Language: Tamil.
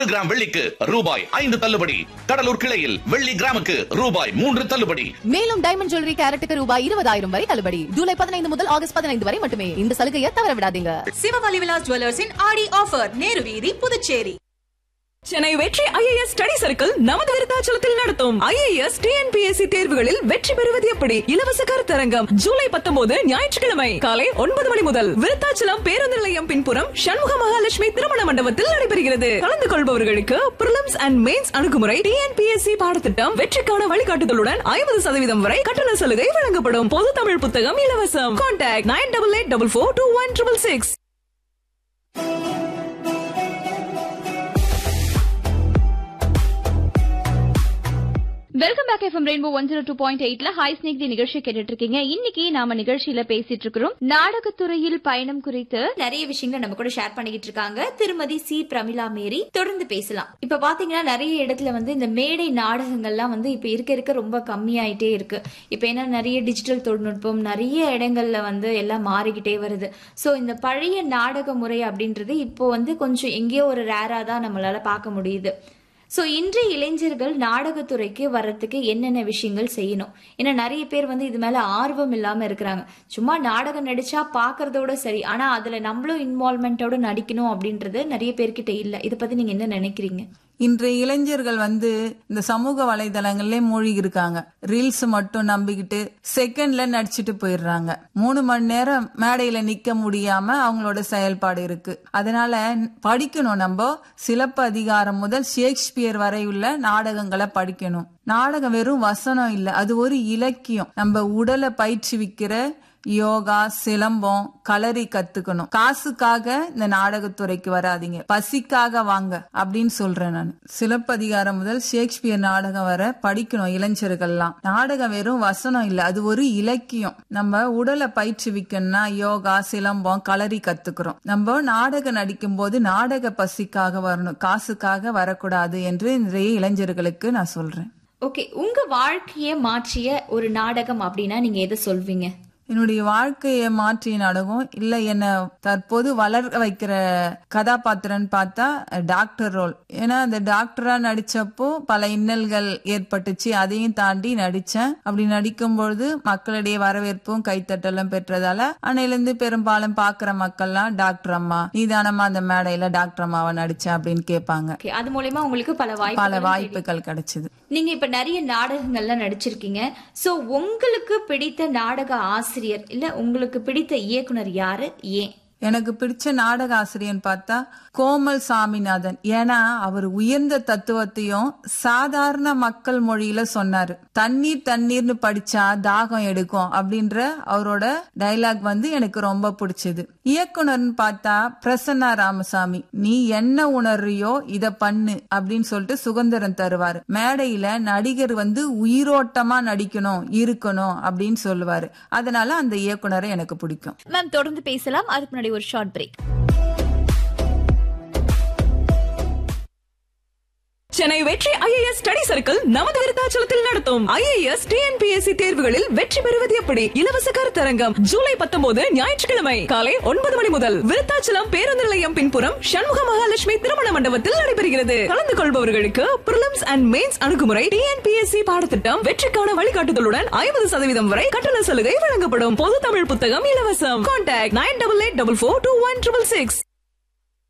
கிராம் வெள்ளிக்கு ரூபாய் ஐந்து தள்ளுபடி கடலூர் கிளையில் வெள்ளி கிராமுக்கு ரூபாய் மூன்று தள்ளுபடி மேலும் டைமண்ட் ஜுவல்லரி கேரட்டுக்கு ரூபாய் இருபதாயிரம் வரை தள்ளுபடி ஜூலை பதினைந்து முதல் ஆகஸ்ட் பதினைந்து வரை மட்டுமே இந்த சலுகையை தவற விடாதீங்க சிவவலி விலாஸ் ஜுவல்லர்ஸின் ஆடி ஆஃபர் நேரு வீதி புதுச்சேரி சென்னை வெற்றி ஐஏஎஸ் ஸ்டடி சர்க்கிள் நமது விருத்தாச்சலத்தில் நடத்தும் ஐஏஎஸ் டிஎன்பிஎஸ்சி தேர்வுகளில் வெற்றி பெறுவது எப்படி இலவச கருத்தரங்கம் ஜூலை பத்தொன்பது ஞாயிற்றுக்கிழமை காலை ஒன்பது மணி முதல் விருத்தாச்சலம் பேருந்து நிலையம் பின்புறம் சண்முக மகாலட்சுமி திருமண மண்டபத்தில் நடைபெறுகிறது கலந்து கொள்பவர்களுக்கு பிரிலிம்ஸ் அண்ட் மெயின்ஸ் அணுகுமுறை டிஎன்பிஎஸ்சி பாடத்திட்டம் வெற்றிக்கான வழிகாட்டுதலுடன் ஐம்பது சதவீதம் வரை கட்டண சலுகை வழங்கப்படும் பொது தமிழ் புத்தகம் இலவசம் contact nine double eight double four two one triple six welcome back FM rainbow one zero two point எயிட்ல ஹாய் ஸ்னேக் தி நிகழ்ச்சி கேட்டுட்டு இருக்கீங்க இன்னைக்கு நாம நிகழ்ச்சியில பேசிட்டு இருக்கிறோம் நாடகத்துறையில் பயணம் குறித்து நிறைய விஷயங்களை நம்ம கூட ஷேர் பண்ணிக்கிட்டு இருக்காங்க திருமதி சி பிரமிளா மேரி தொடர்ந்து பேசலாம் இப்ப பாத்தீங்கன்னா நிறைய இடத்துல வந்து இந்த மேடை நாடகங்கள்லாம் வந்து இப்ப இருக்க இருக்க ரொம்ப கம்மியாயிட்டே இருக்கு இப்ப ஏன்னா நிறைய டிஜிட்டல் தொழில்நுட்பம் நிறைய இடங்கள்ல வந்து எல்லாம் மாறிக்கிட்டே வருது சோ இந்த பழைய நாடக முறை அப்படின்றது இப்போ வந்து கொஞ்சம் எங்கேயோ ஒரு ரேரா தான் நம்மளால பார்க்க முடியுது ஸோ இன்றைய இளைஞர்கள் நாடகத்துறைக்கு வர்றதுக்கு என்னென்ன விஷயங்கள் செய்யணும் ஏன்னா நிறைய பேர் வந்து இது மேல ஆர்வம் இல்லாம இருக்கிறாங்க சும்மா நாடகம் நடிச்சா பாக்குறதோட சரி ஆனா அதுல நம்மளும் இன்வால்மெண்ட்டோட நடிக்கணும் அப்படின்றது நிறைய பேர்கிட்ட இல்ல இதை பத்தி நீங்க என்ன நினைக்கிறீங்க இன்றைய இளைஞர்கள் வந்து இந்த சமூக வலைதளங்கள்ல மூழ்கி இருக்காங்க ரீல்ஸ் மட்டும் நம்பிக்கிட்டு செகண்ட்ல நடிச்சிட்டு போயிடுறாங்க மூணு மணி நேரம் மேடையில நிக்க முடியாம அவங்களோட செயல்பாடு இருக்கு அதனால படிக்கணும் நம்ம சிலப்ப அதிகாரம் முதல் ஷேக்ஸ்பியர் வரை உள்ள நாடகங்களை படிக்கணும் நாடகம் வெறும் வசனம் இல்ல அது ஒரு இலக்கியம் நம்ம உடலை பயிற்றுவிக்கிற யோகா சிலம்பம் களரி கத்துக்கணும் காசுக்காக இந்த நாடகத்துறைக்கு வராதீங்க பசிக்காக வாங்க அப்படின்னு சொல்றேன் நான் சிலப்பதிகாரம் முதல் ஷேக்ஸ்பியர் நாடகம் வர படிக்கணும் இளைஞர்கள்லாம் நாடகம் வெறும் வசனம் இல்ல அது ஒரு இலக்கியம் நம்ம உடலை பயிற்றுவிக்கணும்னா யோகா சிலம்பம் களரி கத்துக்கிறோம் நம்ம நாடகம் நடிக்கும் போது நாடக பசிக்காக வரணும் காசுக்காக வரக்கூடாது என்று இன்றைய இளைஞர்களுக்கு நான் சொல்றேன் ஓகே உங்க வாழ்க்கைய மாற்றிய ஒரு நாடகம் அப்படின்னா நீங்க எதை சொல்வீங்க என்னுடைய வாழ்க்கையை மாற்றிய நாடகம் இல்ல என்ன தற்போது வளர வைக்கிற கதாபாத்திரம்னு பார்த்தா டாக்டர் ரோல் ஏன்னா அந்த டாக்டரா நடிச்சப்போ பல இன்னல்கள் ஏற்பட்டுச்சு அதையும் தாண்டி நடிச்சேன் அப்படி நடிக்கும் பொழுது மக்களுடைய வரவேற்பும் கைத்தட்டலும் பெற்றதால அன்னையிலிருந்து பெரும்பாலும் பாக்குற மக்கள்லாம் டாக்டர் அம்மா நீதானமா அந்த மேடையில டாக்டர் அம்மாவை நடிச்சேன் அப்படின்னு கேட்பாங்க Okay, அது மூலயமா உங்களுக்கு பல பல வாய்ப்பு வாய்ப்புகள் கிடைச்சது நீங்க இப்ப நிறைய நாடகங்கள்லாம் நடிச்சிருக்கீங்க சோ உங்களுக்கு பிடித்த நாடக ஆசிரியர் இல்ல உங்களுக்கு பிடித்த இயக்குனர் யாரு ஏன் எனக்கு பிடிச்ச நாடக ஆசிரியர்னு பார்த்தா கோமல் சாமிநாதன் ஏன்னா அவர் உயர்ந்த தத்துவத்தையும் சாதாரண மக்கள் மொழியில சொன்னாரு தண்ணீர் தண்ணீர்னு படிச்சா தாகம் எடுக்கும் அப்படின்ற அவரோட டைலாக் வந்து எனக்கு ரொம்ப பிடிச்சது இயக்குனர்னு பார்த்தா பிரசன்னா ராமசாமி நீ என்ன உணர்றியோ இத பண்ணு அப்படின்னு சொல்லிட்டு சுதந்திரம் தருவாரு மேடையில நடிகர் வந்து உயிரோட்டமா நடிக்கணும் இருக்கணும் அப்படின்னு சொல்லுவாரு அதனால அந்த இயக்குனரை எனக்கு பிடிக்கும் மேம் தொடர்ந்து பேசலாம் அதுக்கு முன்னாடி ஒரு ஷார்ட் பிரேக் சென்னை வெற்றி ஐஏஎஸ் ஸ்டடி சர்க்கிள் நமது விருத்தாச்சலத்தில் நடத்தும் ஐஏஎஸ் டிஎன்பிஎஸ்சி தேர்வுகளில் வெற்றி பெறுவது எப்படி இலவச கருத்தரங்கம் ஜூலை பத்தொன்பது ஞாயிற்றுக்கிழமை காலை ஒன்பது மணி முதல் விருத்தாச்சலம் பேருந்து நிலையம் பின்புறம் சண்முக மகாலட்சுமி திருமண மண்டபத்தில் நடைபெறுகிறது கலந்து கொள்பவர்களுக்கு பிரிலிம்ஸ் அண்ட் மெயின்ஸ் அணுகுமுறை டிஎன்பிஎஸ்சி பாடத்திட்டம் வெற்றிக்கான வழிகாட்டுதலுடன் ஐம்பது சதவீதம் வரை கட்டண சலுகை வழங்கப்படும் பொது தமிழ் புத்தகம் இலவசம் contact nine double eight double four two one triple six